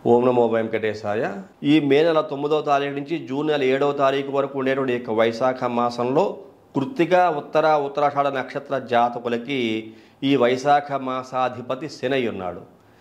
ఓం నమో వెంకటేశాయ ఈ మే నెల తొమ్మిదవ తారీఖు నుంచి జూన్ నెల ఏడవ తారీఖు వరకు ఉండేటువంటి యొక్క వైశాఖ మాసంలో కృత్తిక ఉత్తర ఉత్తరాషాఢ నక్షత్ర జాతకులకి ఈ వైశాఖ మాసాధిపతి శని అయి ఉన్నాడు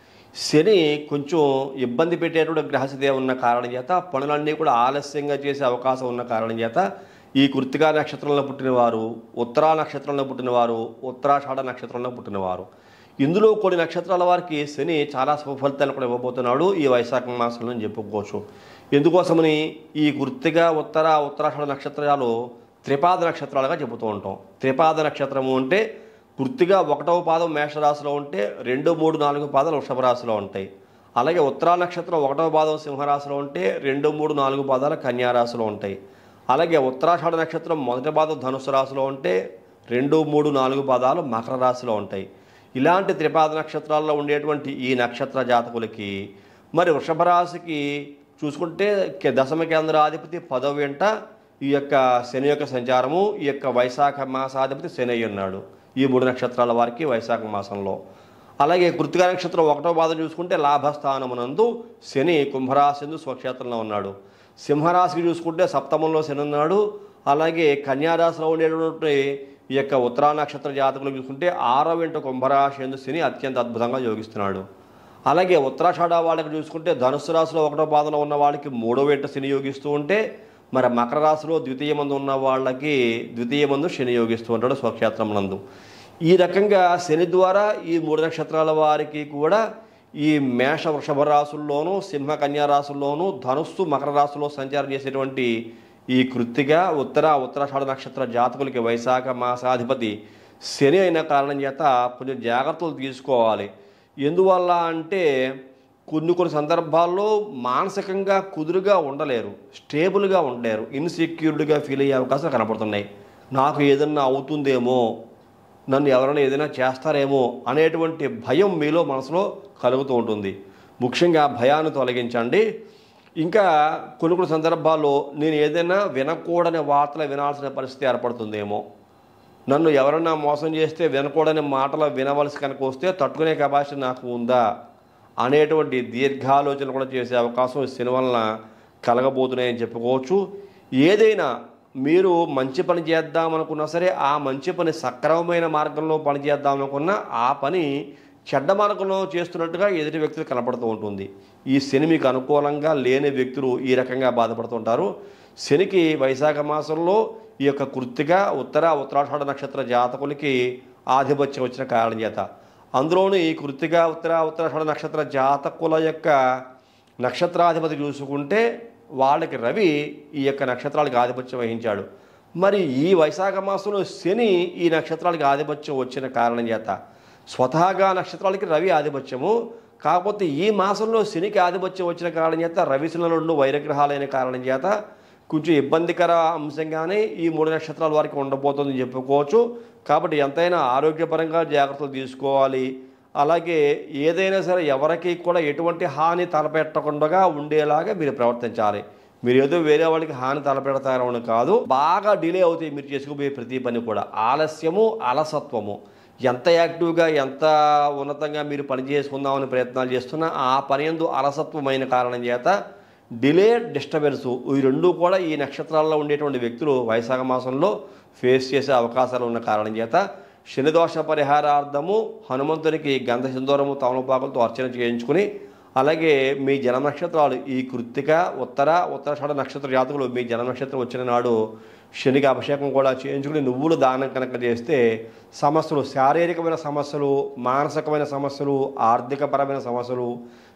శని కొంచెం ఇబ్బంది పెట్టేటువంటి గ్రహస్థితి ఉన్న కారణం చేత పనులన్నీ కూడా ఆలస్యంగా చేసే అవకాశం ఉన్న కారణం చేత ఈ కృత్తికా నక్షత్రంలో పుట్టినవారు ఉత్తరా నక్షత్రంలో పుట్టినవారు ఉత్తరాషాఢ నక్షత్రంలో పుట్టినవారు ఇందులో కొన్ని నక్షత్రాల వారికి శని చాలా శుభ ఫలితాలు కూడా ఇవ్వబోతున్నాడు ఈ వైశాఖ మాసంలో అని చెప్పుకోవచ్చు ఎందుకోసమని ఈ కృత్తిగా ఉత్తర ఉత్తరాషాఢ నక్షత్రాలు త్రిపాద నక్షత్రాలుగా చెబుతూ ఉంటాం త్రిపాద నక్షత్రము అంటే పూర్తిగా ఒకటవ పాదం మేషరాశిలో ఉంటే రెండు మూడు నాలుగు పాదాలు వృషభ రాశిలో ఉంటాయి అలాగే ఉత్తరా నక్షత్రం ఒకటవ పాదం సింహరాశిలో ఉంటే రెండు మూడు నాలుగు పాదాలు కన్యా రాశిలో ఉంటాయి అలాగే ఉత్తరాషాఢ నక్షత్రం మొదటి పాదం ధనుసు రాశిలో ఉంటే రెండు మూడు నాలుగు పాదాలు మకర రాశిలో ఉంటాయి ఇలాంటి త్రిపాద నక్షత్రాల్లో ఉండేటువంటి ఈ నక్షత్ర జాతకులకి మరి వృషభ రాశికి చూసుకుంటే కే- దశమ కేంద్రాధిపతి పదవి వెంట ఈ యొక్క శని యొక్క సంచారము ఈ యొక్క వైశాఖ మాసాధిపతి శని అయి ఉన్నాడు ఈ మూడు నక్షత్రాల వారికి వైశాఖ మాసంలో అలాగే కృతికా నక్షత్రం ఒకటో పాదం చూసుకుంటే లాభస్థానమునందు శని కుంభరాశి స్వక్షేత్రంలో ఉన్నాడు సింహరాశికి చూసుకుంటే సప్తమంలో శని ఉన్నాడు అలాగే కన్యారాశిలో ఉండేటువంటి ఈ యొక్క ఉత్తరా నక్షత్ర జాతకులు చూసుకుంటే ఆరో వెంట కుంభరాశి ఎందు శని అత్యంత అద్భుతంగా యోగిస్తున్నాడు అలాగే ఉత్తరాషాఢ వాళ్ళకి చూసుకుంటే ధనుసు రాశిలో ఒకటో పాదంలో ఉన్న వాళ్ళకి మూడో వెంట శని యోగిస్తూ ఉంటే మరి మకర రాశిలో ద్వితీయ మందు ఉన్న వాళ్ళకి ద్వితీయ మందు శని యోగిస్తూ ఉంటాడు స్వక్షేత్రం నందు ఈ రకంగా శని ద్వారా ఈ మూడు నక్షత్రాల వారికి కూడా ఈ మేష వృషభ రాశుల్లోనూ సింహ కన్యా రాశుల్లోనూ ధనుస్సు మకర రాశిలో సంచారం చేసేటువంటి ఈ కృత్తిగా ఉత్తర ఉత్తరాషాఢ నక్షత్ర జాతకులకి వైశాఖ మాసాధిపతి శని అయిన కారణం చేత కొంచెం జాగ్రత్తలు తీసుకోవాలి ఎందువల్ల అంటే కొన్ని కొన్ని సందర్భాల్లో మానసికంగా కుదురుగా ఉండలేరు స్టేబుల్గా ఉండలేరు ఇన్సెక్యూర్డ్గా ఫీల్ అయ్యే అవకాశాలు కనపడుతున్నాయి నాకు ఏదన్నా అవుతుందేమో నన్ను ఎవరైనా ఏదైనా చేస్తారేమో అనేటువంటి భయం మీలో మనసులో కలుగుతూ ఉంటుంది ముఖ్యంగా భయాన్ని తొలగించండి ఇంకా కొన్ని కొన్ని సందర్భాల్లో నేను ఏదైనా వినకూడని వార్తలు వినాల్సిన పరిస్థితి ఏర్పడుతుందేమో నన్ను ఎవరన్నా మోసం చేస్తే వినకూడని మాటలు వినవలసి కనుక వస్తే తట్టుకునే కెపాసిటీ నాకు ఉందా అనేటువంటి దీర్ఘాలోచన కూడా చేసే అవకాశం ఈ శని వలన కలగబోతున్నాయని చెప్పుకోవచ్చు ఏదైనా మీరు మంచి పని చేద్దామనుకున్నా సరే ఆ మంచి పని సక్రమమైన మార్గంలో పని చేద్దామనుకున్నా ఆ పని చెడ్డ మార్గంలో చేస్తున్నట్టుగా ఎదుటి వ్యక్తులు కనపడుతూ ఉంటుంది ఈ శని మీకు అనుకూలంగా లేని వ్యక్తులు ఈ రకంగా బాధపడుతుంటారు శనికి వైశాఖ మాసంలో ఈ యొక్క కృత్తిక ఉత్తర ఉత్తరాషాఢ నక్షత్ర జాతకులకి ఆధిపత్యం వచ్చిన కారణం చేత అందులోని ఈ కృత్తిక ఉత్తర ఉత్తరాషాఢ నక్షత్ర జాతకుల యొక్క నక్షత్రాధిపతి చూసుకుంటే వాళ్ళకి రవి ఈ యొక్క నక్షత్రాలకు ఆధిపత్యం వహించాడు మరి ఈ వైశాఖ మాసంలో శని ఈ నక్షత్రాలకు ఆధిపత్యం వచ్చిన కారణం చేత స్వతహాగా నక్షత్రాలకి రవి ఆధిపత్యము కాకపోతే ఈ మాసంలో శనికి ఆధిపత్యం వచ్చిన కారణం చేత రవిశుల రెండు వైరగ్రహాలైన కారణం చేత కొంచెం ఇబ్బందికర అంశంగానే ఈ మూడు నక్షత్రాల వారికి ఉండబోతుందని చెప్పుకోవచ్చు కాబట్టి ఎంతైనా ఆరోగ్యపరంగా జాగ్రత్తలు తీసుకోవాలి అలాగే ఏదైనా సరే ఎవరికి కూడా ఎటువంటి హాని తలపెట్టకుండా ఉండేలాగా మీరు ప్రవర్తించాలి మీరు ఏదో వేరే వాళ్ళకి హాని తలపెడతారని కాదు బాగా డిలే అవుతాయి మీరు చేసుకుపోయే ప్రతి పని కూడా ఆలస్యము అలసత్వము ఎంత యాక్టివ్గా ఎంత ఉన్నతంగా మీరు పని చేసుకుందామని ప్రయత్నాలు చేస్తున్నా ఆ పని ఎందు అలసత్వమైన కారణం చేత డిలే డిస్టర్బెన్స్ ఈ రెండు కూడా ఈ నక్షత్రాల్లో ఉండేటువంటి వ్యక్తులు వైశాఖ మాసంలో ఫేస్ చేసే అవకాశాలు ఉన్న కారణం చేత శనిదోష పరిహారార్థము హనుమంతునికి గంధ సింధూరము తమలపాకులతో అర్చన చేయించుకుని అలాగే మీ జన నక్షత్రాలు ఈ కృత్తిక ఉత్తర ఉత్తరాషాఢ నక్షత్ర జాతకులు మీ జన నక్షత్రం వచ్చిన నాడు శనికి అభిషేకం కూడా చేయించుకుని నువ్వులు దానం కనుక చేస్తే సమస్యలు శారీరకమైన సమస్యలు మానసికమైన సమస్యలు ఆర్థికపరమైన సమస్యలు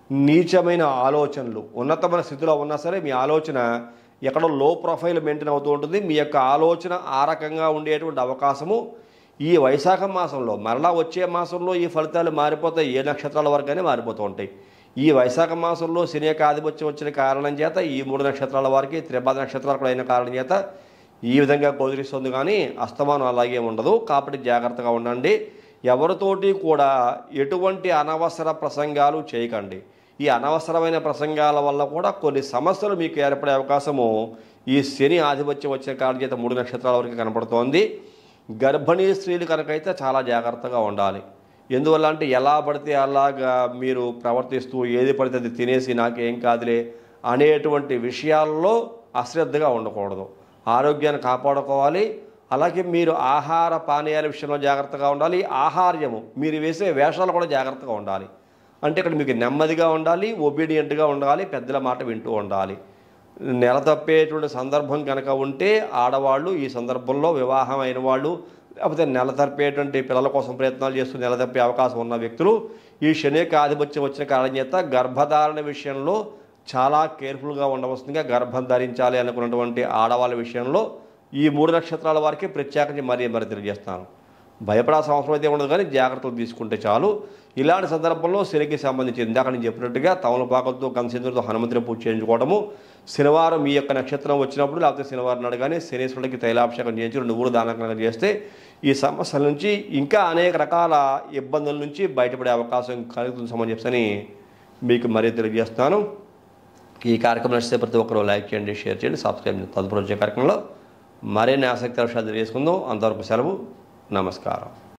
నీచమైన ఆలోచనలు ఉన్నతమైన స్థితిలో ఉన్నా సరే మీ ఆలోచన ఎక్కడో లో ప్రొఫైల్ మెయింటైన్ అవుతూ ఉంటుంది మీ యొక్క ఆలోచన ఆ రకంగా ఉండేటువంటి అవకాశము ఈ వైశాఖ మాసంలో మరలా వచ్చే మాసంలో ఈ ఫలితాలు మారిపోతాయి ఏ నక్షత్రాల వరకనే మారిపోతూ ఉంటాయి ఈ వైశాఖ మాసంలో శని యొక్క ఆధిపత్యం వచ్చిన కారణం చేత ఈ మూడు నక్షత్రాల వారికి త్రిపాద నక్షత్రాలు కూడా అయిన కారణం చేత ఈ విధంగా గోచరిస్తుంది కానీ అస్తమానం అలాగే ఉండదు కాబట్టి జాగ్రత్తగా ఉండండి ఎవరితోటి కూడా ఎటువంటి అనవసర ప్రసంగాలు చేయకండి ఈ అనవసరమైన ప్రసంగాల వల్ల కూడా కొన్ని సమస్యలు మీకు ఏర్పడే అవకాశము ఈ శని ఆధిపత్యం వచ్చిన కారణం చేత మూడు నక్షత్రాల వరకు కనపడుతోంది గర్భిణీ స్త్రీలు కనుకైతే చాలా జాగ్రత్తగా ఉండాలి ఎందువల్ల అంటే ఎలా పడితే అలాగా మీరు ప్రవర్తిస్తూ ఏది పడితే అది తినేసి నాకేం కాదులే అనేటువంటి విషయాల్లో అశ్రద్ధగా ఉండకూడదు ఆరోగ్యాన్ని కాపాడుకోవాలి అలాగే మీరు ఆహార పానీయాల విషయంలో జాగ్రత్తగా ఉండాలి ఆహార్యము మీరు వేసే వేషాలు కూడా జాగ్రత్తగా ఉండాలి అంటే ఇక్కడ మీకు నెమ్మదిగా ఉండాలి ఒబీడియంట్గా ఉండాలి పెద్దల మాట వింటూ ఉండాలి నెల తప్పేటువంటి సందర్భం కనుక ఉంటే ఆడవాళ్ళు ఈ సందర్భంలో వివాహం అయిన వాళ్ళు లేకపోతే నెల తప్పేటువంటి పిల్లల కోసం ప్రయత్నాలు చేస్తూ నెల తప్పే అవకాశం ఉన్న వ్యక్తులు ఈ శని యొక్క ఆధిపత్యం వచ్చిన కారణం చేత గర్భధారణ విషయంలో చాలా కేర్ఫుల్గా ఉండవలసిందిగా గర్భం ధరించాలి అనుకున్నటువంటి ఆడవాళ్ళ విషయంలో ఈ మూడు నక్షత్రాల వారికి ప్రత్యేకించి మరీ మరి తెలియజేస్తాను భయపడాల్సిన అవసరం అయితే ఉండదు కానీ జాగ్రత్తలు తీసుకుంటే చాలు ఇలాంటి సందర్భంలో శనికి సంబంధించి ఇందాక నేను చెప్పినట్టుగా తమలపాకులతో కంసిందులతో హనుమంతుని పూజ చేయించుకోవడము శనివారం మీ యొక్క నక్షత్రం వచ్చినప్పుడు లేకపోతే శనివారం నాడు కానీ శనీశ్వరుడికి తైలాభిషేకం చేయించి రెండు ఊరు దానకం చేస్తే ఈ సమస్యల నుంచి ఇంకా అనేక రకాల ఇబ్బందుల నుంచి బయటపడే అవకాశం కలుగుతుంది సమని చెప్పని మీకు మరీ తెలియజేస్తాను ఈ కార్యక్రమం నచ్చితే ప్రతి ఒక్కరూ లైక్ చేయండి షేర్ చేయండి సబ్స్క్రైబ్ చేయండి తదుపరి వచ్చే కార్యక్రమంలో మరిన్ని ఆసక్తి విషయాలు తెలియజేసుకుందాం అంతవరకు సెలవు నమస్కారం